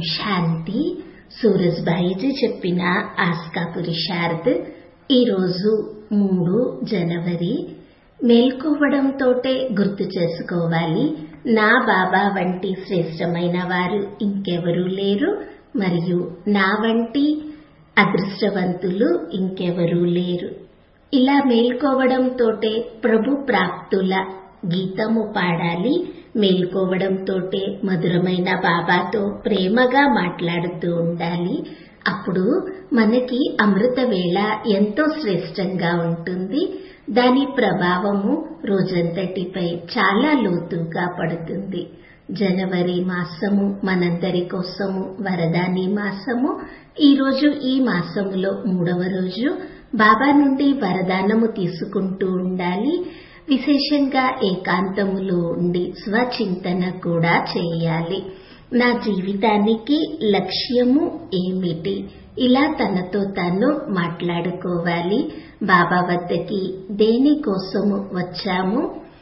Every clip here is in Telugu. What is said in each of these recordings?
శాంతి సూరజ్భాయిజీ చెప్పిన ఆస్కా పురుషార్థ్ ఈరోజు మూడు జనవరి మేల్కోవడంతోటే గుర్తు చేసుకోవాలి నా బాబా వంటి శ్రేష్టమైన వారు ఇంకెవరూ లేరు మరియు నా వంటి అదృష్టవంతులు ఇంకెవరూ లేరు ఇలా మేల్కోవడంతోటే ప్రభు ప్రాప్తుల గీతము పాడాలి మేల్కోవడంతోటే మధురమైన బాబాతో ప్రేమగా మాట్లాడుతూ ఉండాలి అప్పుడు మనకి అమృత వేళ ఎంతో శ్రేష్టంగా ఉంటుంది దాని ప్రభావము రోజంతటిపై చాలా లోతుగా పడుతుంది జనవరి మాసము మనందరి కోసము వరదాని మాసము ఈరోజు ఈ మాసములో మూడవ రోజు బాబా నుండి వరదానము తీసుకుంటూ ఉండాలి విశేషంగా ఏకాంతములో ఉండి స్వచింతన కూడా చేయాలి నా జీవితానికి లక్ష్యము ఏమిటి ఇలా తనతో తాను మాట్లాడుకోవాలి బాబా వద్దకి దేనికోసము వచ్చాము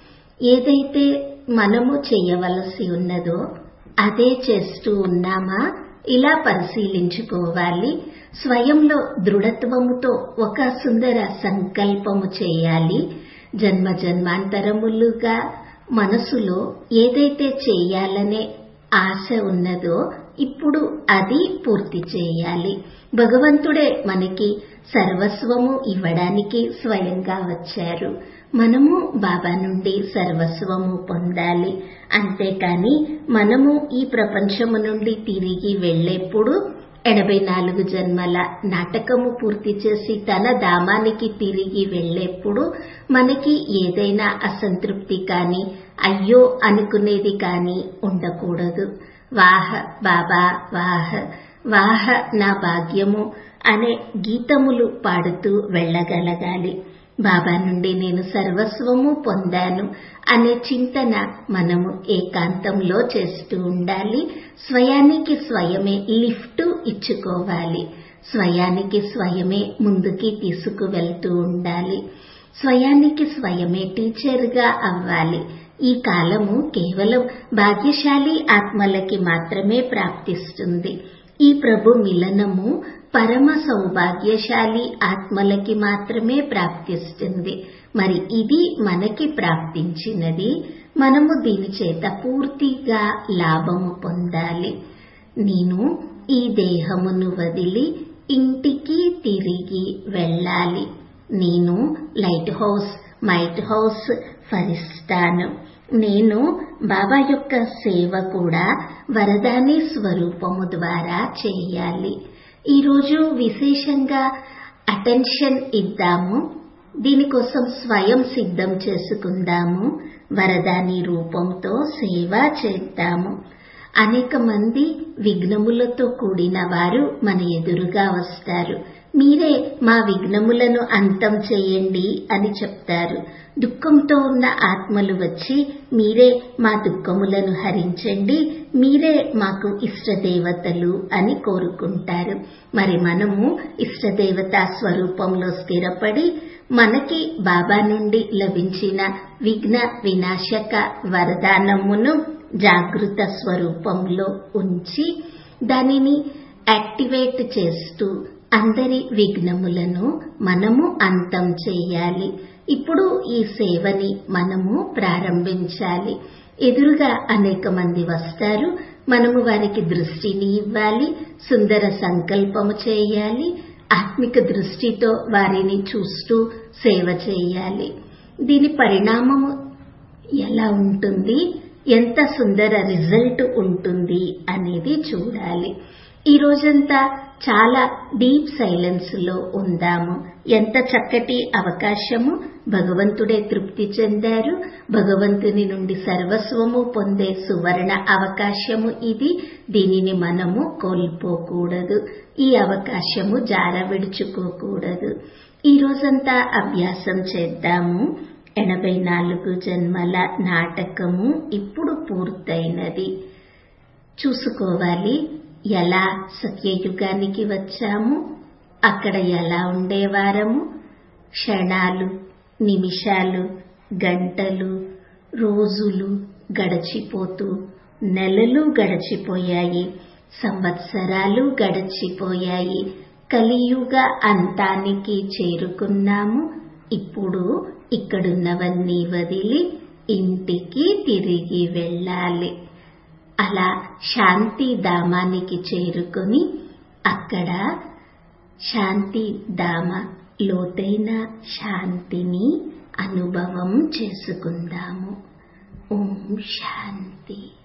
ఏదైతే మనము చేయవలసి ఉన్నదో అదే చేస్తూ ఉన్నామా ఇలా పరిశీలించుకోవాలి స్వయంలో దృఢత్వముతో ఒక సుందర సంకల్పము చేయాలి జన్మ జన్మాంతరములుగా మనసులో ఏదైతే చేయాలనే ఆశ ఉన్నదో ఇప్పుడు అది పూర్తి చేయాలి భగవంతుడే మనకి సర్వస్వము ఇవ్వడానికి స్వయంగా వచ్చారు మనము బాబా నుండి సర్వస్వము పొందాలి అంతేకాని మనము ఈ ప్రపంచము నుండి తిరిగి వెళ్లేప్పుడు ఎనభై నాలుగు జన్మల నాటకము పూర్తి చేసి తన ధామానికి తిరిగి వెళ్లేప్పుడు మనకి ఏదైనా అసంతృప్తి కాని అయ్యో అనుకునేది కాని ఉండకూడదు వాహ బాబా వాహ వాహ నా భాగ్యము అనే గీతములు పాడుతూ వెళ్ళగలగాలి బాబా నుండి నేను సర్వస్వము పొందాను అనే చింతన మనము ఏకాంతంలో చేస్తూ ఉండాలి స్వయానికి స్వయమే లిఫ్ట్ ఇచ్చుకోవాలి స్వయానికి స్వయమే ముందుకి తీసుకువెళ్తూ ఉండాలి స్వయానికి స్వయమే టీచర్గా అవ్వాలి ఈ కాలము కేవలం భాగ్యశాలి ఆత్మలకి మాత్రమే ప్రాప్తిస్తుంది ఈ ప్రభు మిలనము పరమ సౌభాగ్యశాలి ఆత్మలకి మాత్రమే ప్రాప్తిస్తుంది మరి ఇది మనకి ప్రాప్తించినది మనము దీని చేత పూర్తిగా లాభము పొందాలి నేను ఈ దేహమును వదిలి ఇంటికి తిరిగి వెళ్ళాలి నేను లైట్ హౌస్ మైట్ హౌస్ ఫరిస్తాను నేను బాబా యొక్క సేవ కూడా వరదాని స్వరూపము ద్వారా చేయాలి ఈరోజు విశేషంగా అటెన్షన్ ఇద్దాము దీనికోసం స్వయం సిద్ధం చేసుకుందాము వరదాని రూపంతో సేవ చేద్దాము అనేక మంది విఘ్నములతో కూడిన వారు మన ఎదురుగా వస్తారు మీరే మా విఘ్నములను అంతం చేయండి అని చెప్తారు దుఃఖంతో ఉన్న ఆత్మలు వచ్చి మీరే మా దుఃఖములను హరించండి మీరే మాకు ఇష్టదేవతలు అని కోరుకుంటారు మరి మనము ఇష్టదేవత స్వరూపంలో స్థిరపడి మనకి బాబా నుండి లభించిన విఘ్న వినాశక వరదానమును జాగృత స్వరూపంలో ఉంచి దానిని యాక్టివేట్ చేస్తూ అందరి విఘ్నములను మనము అంతం చేయాలి ఇప్పుడు ఈ సేవని మనము ప్రారంభించాలి ఎదురుగా అనేక మంది వస్తారు మనము వారికి దృష్టిని ఇవ్వాలి సుందర సంకల్పము చేయాలి ఆత్మిక దృష్టితో వారిని చూస్తూ సేవ చేయాలి దీని పరిణామము ఎలా ఉంటుంది ఎంత సుందర రిజల్ట్ ఉంటుంది అనేది చూడాలి ఈ రోజంతా చాలా డీప్ సైలెన్స్ లో ఉందాము ఎంత చక్కటి అవకాశము భగవంతుడే తృప్తి చెందారు భగవంతుని నుండి సర్వస్వము పొందే సువర్ణ అవకాశము ఇది దీనిని మనము కోల్పోకూడదు ఈ అవకాశము జార విడుచుకోకూడదు ఈ రోజంతా అభ్యాసం చేద్దాము ఎనభై నాలుగు జన్మల నాటకము ఇప్పుడు పూర్తయినది చూసుకోవాలి ఎలా సత్యయుగానికి వచ్చాము అక్కడ ఎలా ఉండేవారము క్షణాలు నిమిషాలు గంటలు రోజులు గడిచిపోతూ నెలలు గడిచిపోయాయి సంవత్సరాలు గడిచిపోయాయి కలియుగ అంతానికి చేరుకున్నాము ఇప్పుడు ఇక్కడున్నవన్నీ వదిలి ఇంటికి తిరిగి వెళ్ళాలి అలా శాంతి ధామానికి చేరుకొని అక్కడ శాంతి ధామ లోతైన శాంతిని అనుభవం చేసుకుందాము ఓం శాంతి